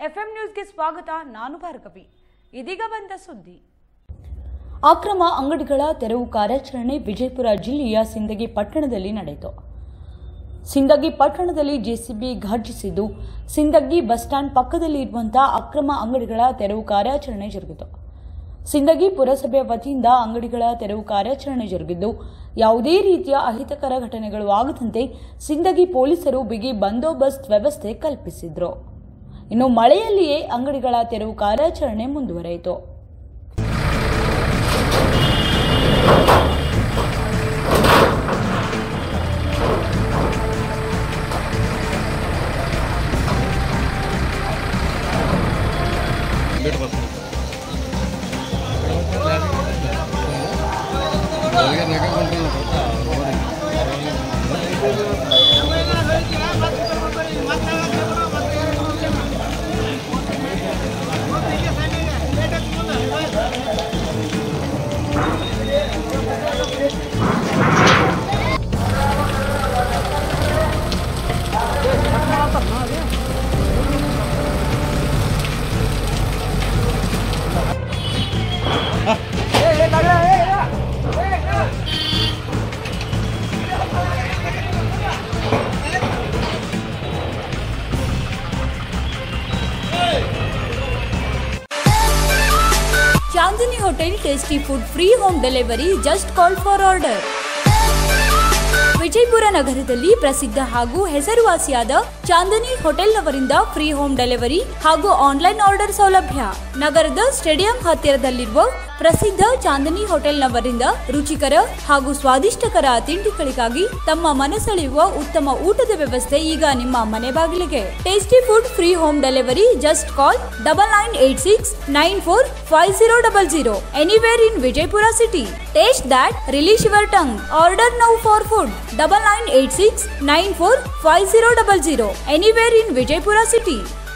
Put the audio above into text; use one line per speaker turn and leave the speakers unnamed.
FM ನ್ಯೂಸ್ಗೆ ಸ್ವಾಗತ ನಾನು ಭಾರ್ಗವಿ ಇದೀಗ ಬಂದ ಸುದ್ದಿ
ಅಕ್ರಮ ಅಂಗಡಿಗಳ ತೆರವು ಕಾರ್ಯಾಚರಣೆ ವಿಜಯಪುರ ಜಿಲ್ಲೆಯ ಸಿಂದಗಿ ಪಟ್ಟಣದಲ್ಲಿ ನಡೆಯಿತು ಸಿಂದಗಿ ಪಟ್ಟಣದಲ್ಲಿ ಜೆಸಿಬಿ ಘರ್ಜಿಸಿದ್ದು ಸಿಂದಗಿ ಬಸ್ ಸ್ಟ್ಯಾಂಡ್ ಪಕ್ಕದಲ್ಲಿ ಇರುವಂತಹ ಅಕ್ರಮ ಅಂಗಡಿಗಳ ತೆರವು ಕಾರ್ಯಾಚರಣೆ ಜರುಗಿತು ಸಿಂದಗಿ ಪುರಸಭೆ ವತಿಯಿಂದ ಅಂಗಡಿಗಳ ತೆರವು ಕಾರ್ಯಾಚರಣೆ ಜರುಗಿದ್ದು ಯಾವುದೇ ರೀತಿಯ ಅಹಿತಕರ ಘಟನೆಗಳು ಆಗದಂತೆ ಸಿಂದಗಿ ಪೊಲೀಸರು ಬಿಗಿ ಬಂದೋಬಸ್ತ್ ವ್ಯವಸ್ಥೆ ಕಲ್ಪಿಸಿದ್ರು ಇನ್ನು ಮಳೆಯಲ್ಲಿಯೇ ಅಂಗಡಿಗಳ ತೆರವು ಕಾರ್ಯಾಚರಣೆ ಮುಂದುವರೆಯಿತು Chandini hotel tasty food free home delivery just call for order Vijayapura ನಗರದಲ್ಲಿ ಪ್ರಸಿದ್ಧ ಹಾಗೂ ಹೆಸರುವಾಸಿಯಾದ ಚಾಂದಿನಿ ಹೋಟೆಲ್ನವರಿಂದ ಫ್ರೀ ಹೋಮ್ ಡೆಲಿವರಿ ಹಾಗೂ ಆನ್ಲೈನ್ ಆರ್ಡರ್ ಸೌಲಭ್ಯ ನಗರದ ಸ್ಟೇಡಿಯಂ ಹತ್ತಿರದಲ್ಲಿರುವ ಪ್ರಸಿದ್ಧ ಚಾಂದಿನಿ ಹೋಟೆಲ್ನವರಿಂದ ರುಚಿಕರ ಹಾಗೂ ಸ್ವಾದಿಷ್ಟಕರ ತಿಂಡಿಗಳಿಗಾಗಿ ತಮ್ಮ ಮನಸೆಳೆಯುವ ಉತ್ತಮ ಊಟದ ವ್ಯವಸ್ಥೆ ಈಗ ನಿಮ್ಮ ಮನೆ ಬಾಗಿಲಿಗೆ tasty food free home delivery just call double nine eight six nine four five zero double zero anywhere in Vijayapura city taste that release your tongue order now for food double nine eight six nine four five zero double zero anywhere in Vijayapura city